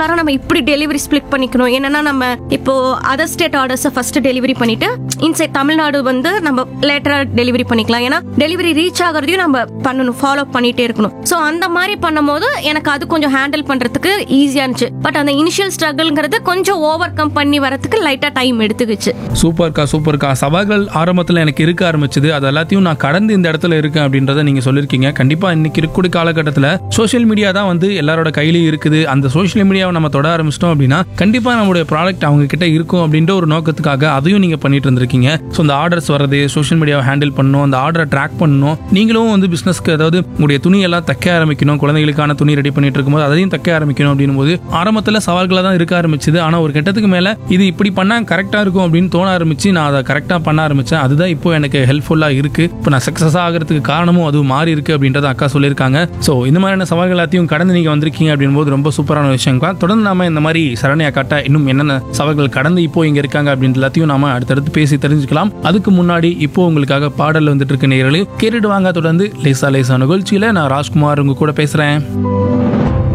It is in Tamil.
பர்டிகுலரா நம்ம இப்படி டெலிவரி ஸ்ப்ளிட் பண்ணிக்கணும் என்னன்னா நம்ம இப்போ அதர் ஸ்டேட் ஆர்டர்ஸை ஃபர்ஸ்ட் டெலிவரி பண்ணிட்டு இன்சைட் தமிழ்நாடு வந்து நம்ம லேட்டரா டெலிவரி பண்ணிக்கலாம் ஏன்னா டெலிவரி ரீச் ஆகுறதையும் நம்ம பண்ணணும் ஃபாலோ பண்ணிட்டே இருக்கணும் ஸோ அந்த மாதிரி பண்ணும்போது எனக்கு அது கொஞ்சம் ஹேண்டில் பண்றதுக்கு ஈஸியா இருந்துச்சு பட் அந்த இனிஷியல் ஸ்ட்ரகிள்ங்கிறது கொஞ்சம் ஓவர் கம் பண்ணி வரதுக்கு லைட்டா டைம் எடுத்துக்கிச்சு சூப்பர்க்கா சூப்பர்க்கா சவால்கள் ஆரம்பத்தில் எனக்கு இருக்க ஆரம்பிச்சது அது எல்லாத்தையும் நான் கடந்து இந்த இடத்துல இருக்கேன் அப்படின்றத நீங்கள் சொல்லியிருக்கீங்க கண்டிப்பாக இன்னைக்கு இருக்கக்கூடிய காலகட்டத்தில் சோஷியல் மீடியா தான் வந்து எல்லாரோட கையிலையும் இருக்குது அந்த சோஷியல் மீடியாவை நம்ம தொட ஆரம்பிச்சிட்டோம் அப்படின்னா கண்டிப்பாக நம்மளுடைய ப்ராடக்ட் அவங்க கிட்ட இருக்கும் அப்படின்ற ஒரு நோக்கத்துக்காக அதையும் நீங்கள் பண்ணிட்டு இருந்திருக்கீங்க ஸோ அந்த ஆர்டர்ஸ் வரது சோஷியல் மீடியாவை ஹேண்டில் பண்ணணும் அந்த ஆர்டரை ட்ராக் பண்ணணும் நீங்களும் வந்து பிஸ்னஸ்க்கு அதாவது உங்களுடைய துணியெல்லாம் தைக்க ஆரம்பிக்கணும் குழந்தைகளுக்கான துணி ரெடி பண்ணிட்டு இருக்கும்போது அதையும் தைக்க ஆரம்பிக்கணும் அப்படின்னும் போது ஆரம்பத்தில் சவால்களாக தான் இருக்க ஆரம்பிச்சது ஆனால் ஒரு கட்டத்துக்கு மேலே இது இப்படி பண்ணால் கரெக்டாக இருக்கும் அப்படின்னு தோண ஆரம்பிச்சு நான் அதை கரெக்டாக பண்ண ஆரம்பித்தேன் அதுதான் இப்போ எனக்கு ஹெல்ப்ஃபுல்லாக இருக்குது இப்போ நான் சக்ஸஸ் ஆகிறதுக்கு காரணமும் அது மாறி இருக்கு அப்படின்றத அக்கா சொல்லியிருக்காங்க ஸோ இந்த மாதிரியான சவால்கள் எல்லாத்தையும் கடந்து நீங்கள் வந்திருக்கீங்க அப்படின்போது ரொம்ப சூப்பரான விஷயம்க்கா தொடர்ந்து நாம இந்த மாதிரி சரண்யா காட்ட இன்னும் என்னென்ன சவால்கள் கடந்து இப்போ இங்கே இருக்காங்க அப்படின்ற எல்லாத்தையும் நாம அடுத்தடுத்து பேசி தெரிஞ்சுக்கலாம் அதுக்கு முன்னாடி இப்போ உங்களுக்காக பாடல் வந்துட்டு இருக்க நேரலையும் கேட்டுட்டு வாங்க தொடர்ந்து லேசா லேசா நிகழ்ச்சியில் நான் ராஜ்குமார் உங்க கூட பேசுகிறேன்